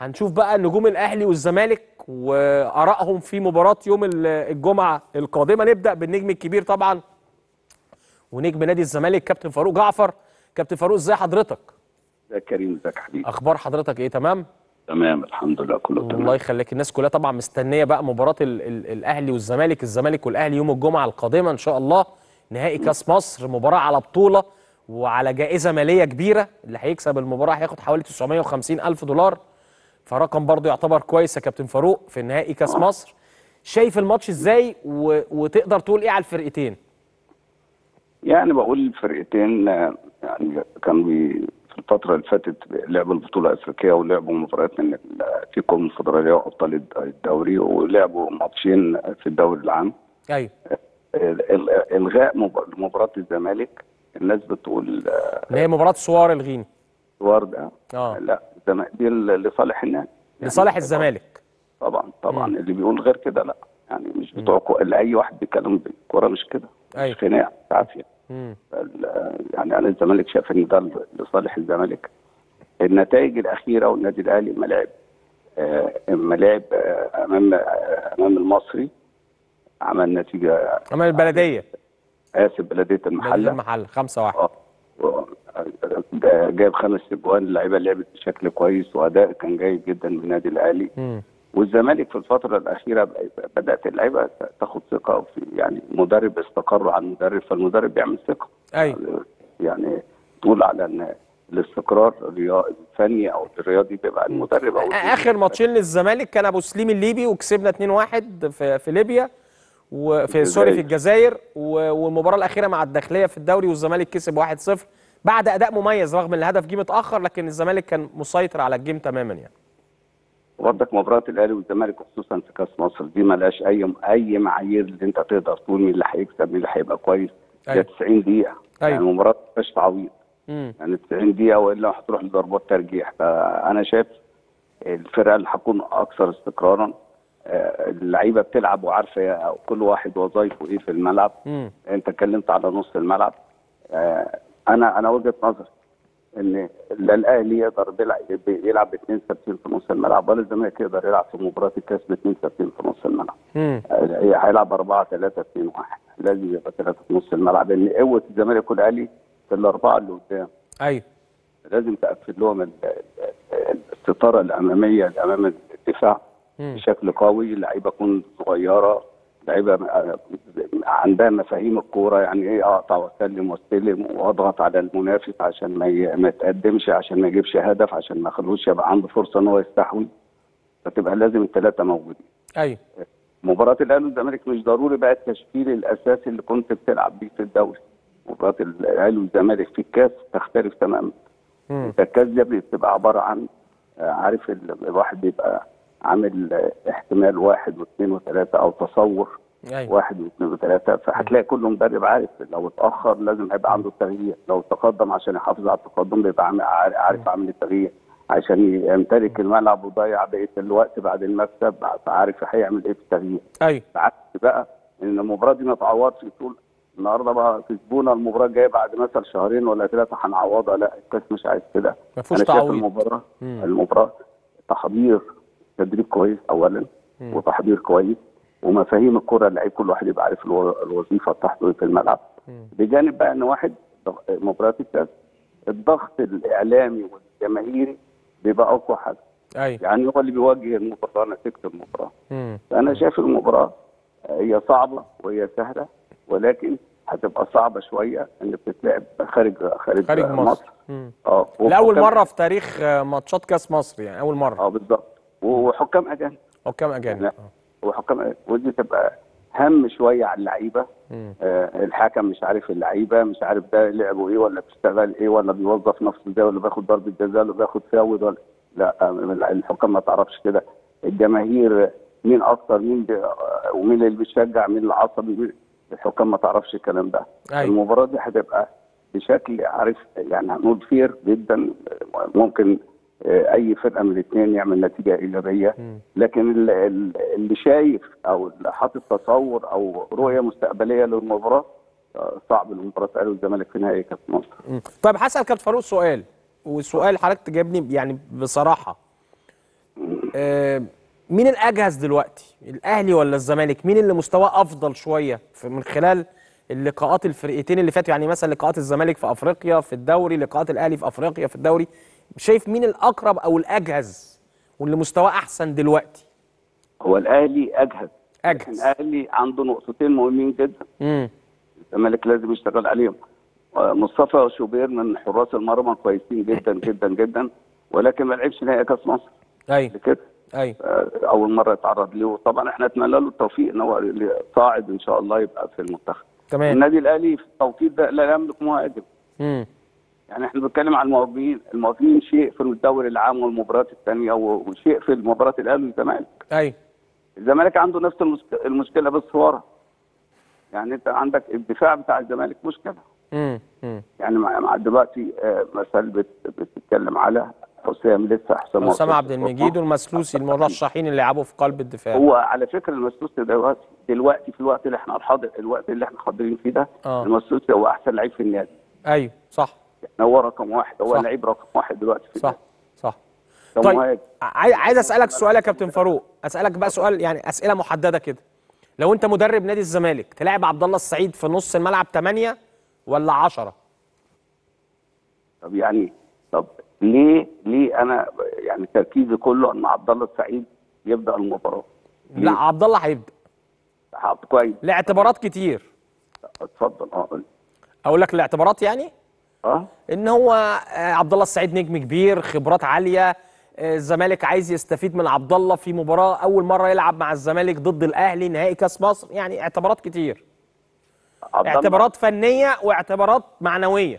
هنشوف بقى نجوم الاهلي والزمالك وارائهم في مباراه يوم ال- الجمعه القادمه نبدا بالنجم الكبير طبعا ونجم نادي الزمالك كابتن فاروق جعفر كابتن فاروق ازاي حضرتك ازيك يا كريم ازيك يا حبيبي اخبار حضرتك ايه تمام تمام الحمد لله كله الله تمام يخليك الناس كلها طبعا مستنيه بقى مباراه ال ال الاهلي والزمالك الزمالك والاهلي يوم الجمعه القادمه ان شاء الله نهائي كاس مصر مباراه على بطوله وعلى جائزه ماليه كبيره اللي هيكسب المباراه هياخد حوالي 950 الف دولار فرقم برضو يعتبر كويس يا كابتن فاروق في نهائي كاس مصر شايف الماتش ازاي و... وتقدر تقول ايه على الفرقتين يعني بقول الفرقتين آه، يعني كانوا بي- في الفترة اللي فاتت لعبوا البطولة الأفريقية ولعبوا مباريات من ال- في الكونفدرالية وأبطال الد- الدوري ولعبوا ماتشين في الدوري العام ايوه ال- ال- إلغاء مب- مباراة الزمالك الناس بتقول آه، اللي هي مباراه سوار الغيني وردة اه لا الزم- دي ل- لصالح الناس يعني لصالح الزمالك طبعا طبعا اللي بيقول غير كده لا يعني مش بتوع كو... اللي اي واحد بيتكلم بالكوره مش كده أيوة. مش خناق عافيه مم. ال- يعني انا الزمالك شايف ان ده لصالح الزمالك النتائج الاخيره والنادي الاهلي لما لعب آه، اما لعب آه، امام آه، امام المصري عمل نتيجه امام البلديه اسف بلديه بلديه المحله المحل 5 1 اه و- ده جايب خمس اجوان اللعيبه لعبت بشكل كويس واداء كان جيد جدا من النادي الاهلي مم. والزمالك في الفترة الأخيرة ب- بدأت اللعيبة تاخد ثقة في يعني مدرب استقر على المدرب فالمدرب بيعمل ثقة ايوه يعني تقول على ان الاستقرار الريا- الفني او الرياضي بيبقى المدرب او اخر ماتشين للزمالك كان ابو سليم الليبي وكسبنا 2-1 في في ليبيا وفي سوري في الجزائر و- والمباراه الاخيره مع الداخليه في الدوري والزمالك كسب 1-0 بعد اداء مميز رغم ان الهدف جه متاخر لكن الزمالك كان مسيطر على الجيم تماما يعني برضك مباراة الاهلي والزمالك خصوصا في كاس مصر دي ملهاش اي اي معايير اللي انت تقدر تقول مين اللي هيكسب مين اللي هيبقى كويس أيوة. هي 90 دقيقة أيوة. يعني المباراة مش تعويض امم يعني 90 دقيقة والا هتروح لضربات ترجيح فأنا شايف الفرقة اللي هتكون أكثر استقرارا آه، اللعيبة بتلعب وعارفة كل واحد وظايفه إيه في الملعب امم أنت اتكلمت على نص الملعب آه، أنا أنا وجهة نظري إن لا الأهلي يقدر بيلعب يلعب باثنين ثابتين في نص الملعب ولا الزمالك يقدر يلعب في مباراة الكاس باثنين ثابتين في نص الملعب امم هي هيلعب 4 3 2 1 لازم يبقى ثلاثة في نص الملعب لأن قوة الزمالك والأهلي في الأربعة اللي قدام ايوه لازم تقفل لهم ال- ال- الستاره الاماميه اللي امام الدفاع مم. بشكل قوي اللعيبه تكون صغيره لعيبه م- عندها مفاهيم الكوره يعني ايه اقطع واستلم واستلم واضغط على المنافس عشان ما ي- ما يتقدمش عشان ما يجيبش هدف عشان ما يخلوش يبقى عنده فرصه ان هو يستحوذ فتبقى لازم الثلاثه موجودين ايوه مباراة الأهلي والزمالك مش ضروري بقى التشكيل الأساسي اللي كنت بتلعب بيه في الدوري. مباراة الأهلي والزمالك في الكاس تختلف تماما. امم انت الكاس دي بتبقى عباره عن آه، عارف ال- الواحد بيبقى عامل آه، احتمال واحد واثنين وثلاثه او تصور ايوه واحد واثنين وثلاثه فهتلاقي كل مدرب عارف لو اتاخر لازم هيبقى عنده التغيير لو تقدم عشان يحافظ على التقدم بيبقى عامل- عار- عارف عامل التغيير عشان يمتلك الملعب ويضيع بقيه الوقت بعد المكسب فعارف هيعمل ايه في التغيير ايوه عكس بقى ان المباراه دي ما تعوضش تقول النهارده بقى كسبونا المباراه الجايه بعد مثلا شهرين ولا ثلاثه هنعوضها لا الكاس مش عايز كده ما فيهوش انا شايف تعويض. المباراه مم. المباراه تحضير تدريب كويس اولا مم. وتحضير كويس ومفاهيم الكره اللعيب كل واحد يبقى عارف الو- الوظيفه بتاعته إيه في الملعب مم. بجانب بقى ان واحد ضغ- مباريات الكاس الضغط الاعلامي والجماهيري بيبقى اقوى حاجه ايوه يعني هو اللي بيوجه المباراه نتيجه المباراه امم فانا شايف المباراه هي صعبه وهي سهله ولكن هتبقى صعبه شويه ان بتتلعب خارج خارج, خارج مصر مم. اه لاول وحكام- مره في تاريخ آه، ماتشات كاس مصر يعني اول مره اه بالظبط وحكام اجانب حكام اجانب لا. آه. وحكام أجانب. ودي تبقى هم شويه على اللعيبه مم. آه الحكم مش عارف اللعيبه مش عارف ده لعبه ايه ولا بيشتغل ايه ولا بيوظف نفسه ازاي ولا بياخد ضربه جزاء ولا بياخد فاول ولا لا آه، الحكام ما تعرفش كده الجماهير مين اكتر مين بي... آه، ومين اللي بيشجع مين اللي عصبي مين- الحكام ما تعرفش الكلام ده أيوة. المباراه دي هتبقى بشكل عارف يعني هنقول فير جدا آه، ممكن آه، اي فرقه من الاثنين يعمل نتيجه ايجابيه مم. لكن ال- ال- اللي شايف او اللي حاطط تصور او رؤيه مستقبليه للمباراه آه، صعب المباراه الاهلي والزمالك في نهائي كاس مصر مم. طيب هسأل كابتن فاروق سؤال والسؤال حضرتك تجاوبني يعني بصراحة آه، مين الاجهز دلوقتي الاهلي ولا الزمالك مين اللي مستواه افضل شويه في- من خلال اللقاءات الفرقتين اللي فاتوا يعني مثلا لقاءات الزمالك في افريقيا في الدوري لقاءات الاهلي في افريقيا في الدوري شايف مين الاقرب او الاجهز واللي مستواه احسن دلوقتي هو الاهلي اجهز اجهز الاهلي عنده نقطتين مهمين جدا امم الزمالك لازم يشتغل عليهم آه، مصطفى وشوبير من حراس المرمى كويسين جدا جدا جدا ولكن ما لعبش نهائي كاس مصر ايوه قبل كده ايوه آه، اول مره يتعرض له طبعا احنا نتمنى له التوفيق ان هو صاعد ان شاء الله يبقى في المنتخب تمام النادي الاهلي في التوقيت ده لا يملك مهاجم امم يعني احنا بنتكلم عن المواطنين المواطنين شيء في الدوري العام والمباريات الثانيه و- وشيء في المباراه الاهلي والزمالك ايوه الزمالك عنده نفس المشك- المشكله بس ورا يعني انت عندك الدفاع بتاع الزمالك مشكله امم امم يعني مع مع دلوقتي آه، مثلا بت- بتتكلم على حسام لسه حسام اسامه مرتضى. عبد المجيد والمسلوسي المرشحين اللي لعبوا في قلب الدفاع هو على فكره المسلوسي دلوقتي دلوقتي في الوقت اللي احنا الحاضر الوقت اللي احنا حاضرين فيه ده آه. المسلوسي هو احسن لعيب في النادي ايوه صح يعني هو رقم واحد هو صح. لعيب رقم واحد دلوقتي في صح صح النادي. طيب كمهاجم. عايز عايز اسالك سؤال يا كابتن فاروق اسالك بقى سؤال يعني اسئله محدده كده لو انت مدرب نادي الزمالك تلاعب عبد الله السعيد في نص الملعب 8 ولا 10 طب يعني طب ليه ليه انا يعني تركيزي كله ان عبد الله السعيد يبدا المباراه لا عبد الله هيبدا حاط كويس لاعتبارات كتير اتفضل اه قول. اقول لك الاعتبارات يعني اه ان هو آه، عبد الله السعيد نجم كبير خبرات عاليه آه، الزمالك عايز يستفيد من عبد الله في مباراه اول مره يلعب مع الزمالك ضد الاهلي نهائي كاس مصر يعني اعتبارات كتير عبد الله اعتبارات فنيه واعتبارات معنويه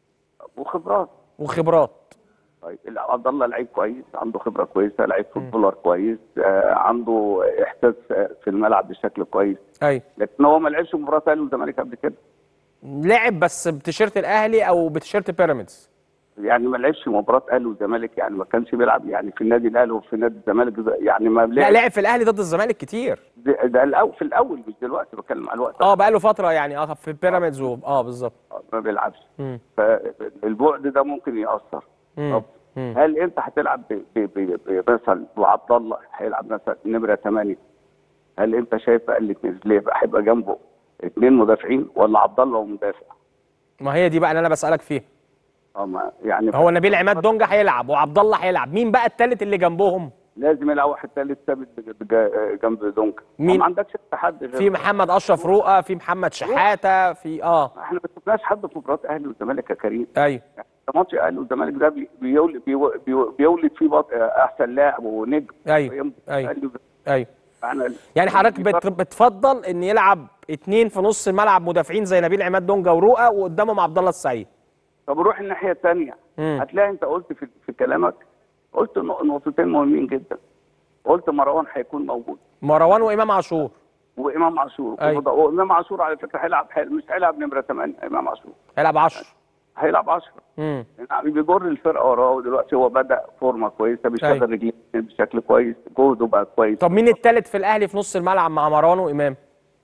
وخبرات وخبرات طيب لا، عبد الله لعيب كويس عنده خبره كويسه لعيب فوتبولر كويس آه عنده احساس آه، في الملعب بشكل كويس ايوه لكن هو ما لعبش مباراه اهلي والزمالك قبل كده لعب بس بتيشيرت الاهلي او بتيشيرت بيراميدز يعني ما لعبش مباراه اهلي والزمالك يعني ما كانش بيلعب يعني في النادي الاهلي وفي نادي الزمالك يعني ما لا لعب لعب في الاهلي ضد الزمالك كتير ده, ده الأول في الاول مش دلوقتي بتكلم على الوقت اه بقى له فتره يعني اه في بيراميدز و... اه بالظبط ما بيلعبش مم. فالبعد ده ممكن ياثر مم. طب مم. هل انت هتلعب ب- ب- ب- ب- مثلا وعبد الله هيلعب مثلا نمره 8 هل انت شايف بقى الاثنين ليه بقى هيبقى جنبه اثنين مدافعين ولا عبد الله ومدافع؟ ما هي دي بقى اللي انا بسالك فيها اه ما يعني هو نبيل عماد دونجا هيلعب وعبد الله هيلعب مين بقى التالت اللي جنبهم لازم يلعب واحد ثالث ثابت بج- بج- جنب دونك مين؟ ما عندكش انت حد غير في محمد اشرف رؤى في محمد شحاته في اه احنا ما شفناش حد في مباراه اهلي والزمالك يا كريم ايوه يعني ماتش اهلي والزمالك ده بي- بيولد بيو- بيو- بيولد فيه بط- احسن لاعب ونجم ايوه أيام ايوه أهلي والزمالك. ايوه احنا يعني حضرتك بت... بتفضل ان يلعب اتنين في نص الملعب مدافعين زي نبيل عماد دونجا ورؤى وقدامهم عبد الله السعيد طب روح الناحيه الثانيه مم. هتلاقي انت قلت في, في كلامك قلت نق- نقطتين مهمين جدا قلت مروان هيكون موجود مروان وامام عاشور وامام عاشور أيوة. وامام عاشور على فكره هيلعب حل... مش هيلعب نمره 8 امام عاشور هيلعب 10 هيلعب 10 امم يعني بيجر الفرقه وراه ودلوقتي هو بدا فورمه كويسه أيوة. بيشغل رجليه بشكل كويس جهده بقى كويس طب مين التالت في الاهلي في نص الملعب مع مروان وامام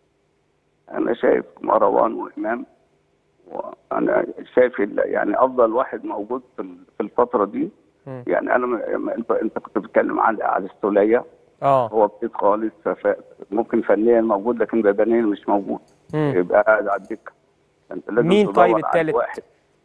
انا شايف مروان وامام وانا شايف ال- يعني افضل واحد موجود في ال- في الفتره دي مم. يعني انا م- انت انت كنت بتتكلم عن على السوليه اه هو بعيد خالص فف- ممكن فنيا موجود لكن بدنيا مش موجود مم. يبقى قاعد على الدكه انت لازم مين تدور طيب على التالت؟ واحد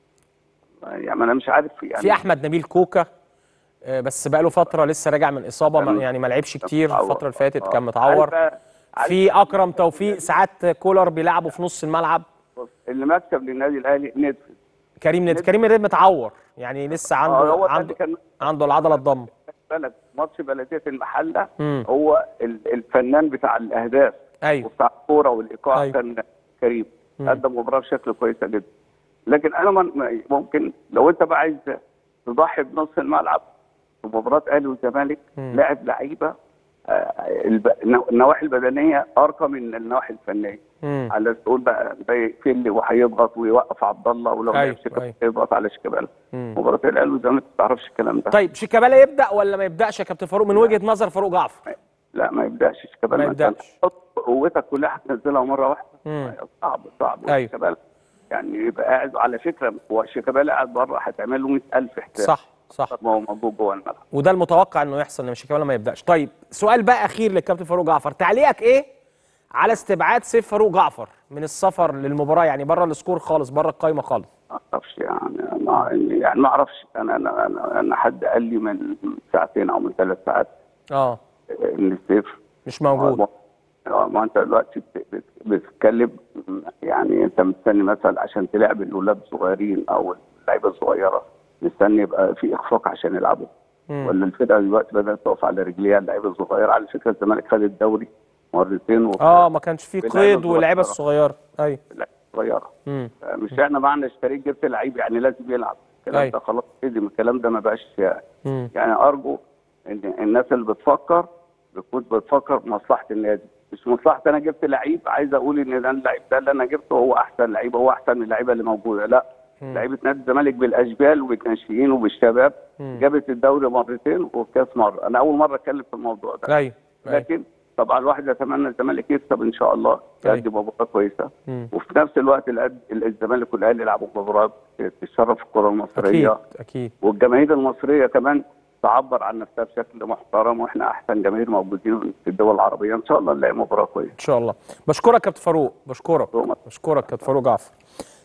يعني انا مش عارف يعني في احمد نبيل كوكا آه، بس بقى له فتره لسه راجع من اصابه ما- كان- يعني ما لعبش كتير متعور. الفتره اللي فاتت آه. كان متعور عارف- عارف- في اكرم توفيق ساعات كولر بيلعبه في نص الملعب بص، اللي مكسب للنادي الاهلي ندفد كريم ند كريم ند متعور يعني لسه آه، عنده هو ده اللي عنده كان عنده العضله الضم بالك ماتش بلديه المحله مم. هو ال- الفنان بتاع الاهداف ايوه وبتاع الكوره والايقاع أيوة. كان كريم مم. قدم مباراه بشكل كويسه جدا لكن انا من- ممكن لو انت بقى عايز تضحي بنص الملعب في مباراه اهلي والزمالك مم. لاعب لعيبه آه، الب- النواحي البدنيه ارقى من النواحي الفنيه مم. على تقول بقى زي فيلي وهيضغط ويوقف عبد الله ولو أيوة، لعب شيكابالا أيوة. هيضغط على شيكابالا مم. مباراه الاهلي والزمالك ما تعرفش الكلام ده طيب شيكابالا يبدا ولا ما يبداش يا كابتن فاروق من وجهه نظر فاروق جعفر لا ما يبداش شيكابالا ما أنت يبدأش. هتحط قوتك كلها هتنزلها مره واحده مم. صعب صعب أيوة. شيكابالا يعني يبقى قاعد على فكره هو شيكابالا قاعد بره هتعمل له 100000 حساب صح صح ما هو موجود جوه الملعب وده المتوقع انه يحصل ان شيكابالا ما يبداش طيب سؤال بقى اخير للكابتن فاروق جعفر تعليقك ايه على استبعاد سيف فاروق جعفر من السفر للمباراه يعني بره السكور خالص بره القايمه خالص ما اعرفش يعني ما يعني ما اعرفش انا انا انا, أنا حد قال لي من ساعتين او من ثلاث ساعات اه ان السيف مش موجود آه، ما انت دلوقتي بت- بت- بتتكلم يعني انت مستني مثلا عشان تلعب الاولاد الصغيرين او اللعيبه الصغيره مستني يبقى في اخفاق عشان يلعبوا مم. ولا الفرقه دلوقتي بدات تقف على رجليها اللعيبه الصغيره على فكره الزمالك خد الدوري مرتين وفي اه ما كانش فيه باللعيبة قيد الصغيرة. واللعيبه الصغيره ايوه اللعيبة الصغيره امم مش احنا معنى اشتريت جبت لعيب يعني لازم يلعب الكلام أيوة. ده خلاص قدم الكلام ده ما بقاش امم يعني ارجو ان الناس اللي بتفكر بتكون بتفكر في مصلحه النادي مش مصلحه انا جبت لعيب عايز اقول ان ده اللعيب ده اللي انا جبته هو احسن لعيب هو احسن من اللعيبه اللي موجوده لا مم. لعيبه نادي الزمالك بالاشبال وبالناشئين وبالشباب مم. جابت الدوري مرتين والكاس مره انا اول مره اتكلم في الموضوع ده ايوه ايوه لكن طبعا الواحد يتمنى الزمالك يكسب ان شاء الله أيوة. يقدم مباراه كويسه مم. وفي نفس الوقت الأد- الزمالك والاهلي يلعبوا مباراه تشرف الكره اكيد المصريه اكيد والجماهير المصريه كمان تعبر عن نفسها بشكل محترم واحنا احسن جماهير موجودين في الدول العربيه ان شاء الله نلاقي مباراه كويسه ان شاء الله بشكرك كابتن فاروق بشكرك شكراً. بشكرك كابتن فاروق جعفر